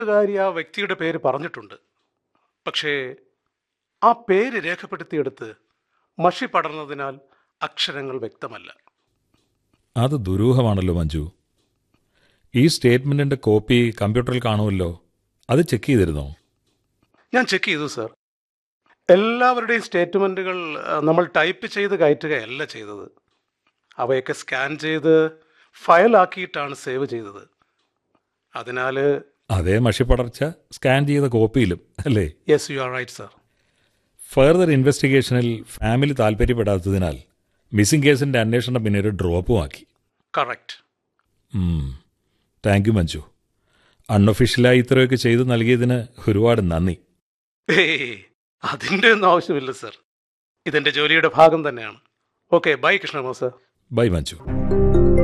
കാരി ആ വ്യക്തിയുടെ പേര് പറഞ്ഞിട്ടുണ്ട് പക്ഷേ ആ പേര് രേഖപ്പെടുത്തിയെടുത്ത് മഷി പടർന്നതിനാൽ അക്ഷരങ്ങൾ വ്യക്തമല്ല അത് ദുരൂഹമാണല്ലോ മഞ്ജു ഈ സ്റ്റേറ്റ്മെൻറ്റിൻ്റെ കോപ്പി കമ്പ്യൂട്ടറിൽ കാണുമല്ലോ അത് ചെക്ക് ചെയ്തിരുന്നോ ഞാൻ ചെക്ക് ചെയ്തു സർ എല്ലാവരുടെയും സ്റ്റേറ്റ്മെൻറ്റുകൾ നമ്മൾ ടൈപ്പ് ചെയ്ത് കയറ്റുകയല്ല ചെയ്തത് അവയൊക്കെ സ്കാൻ ചെയ്ത് ഫയലാക്കിയിട്ടാണ് സേവ് ചെയ്തത് അതിനാൽ അതേ മഷിപ്പടർച്ച സ്കാൻ ചെയ്ത കോപ്പിയിലും അല്ലേ yes you are right sir further ഇൻവെസ്റ്റിഗേഷനിൽ ഫാമിലി താല്പര്യപ്പെടാത്തതിനാൽ മിസ്സിംഗ് കേസിൻ്റെ അന്വേഷണം പിന്നീട് ഡ്രോപ്പും ആക്കി കറക്റ്റ് താങ്ക് യു മഞ്ജു അൺഒഫീഷ്യലായി ഇത്രയൊക്കെ ചെയ്തു നൽകിയതിന് ഒരുപാട് നന്ദി ഏയ് അതിൻ്റെ ഒന്നും ആവശ്യമില്ല സർ ഇതെൻ്റെ ജോലിയുടെ ഭാഗം തന്നെയാണ് ഓക്കെ ബൈ കൃഷ്ണമോ സർ ബൈ മഞ്ജു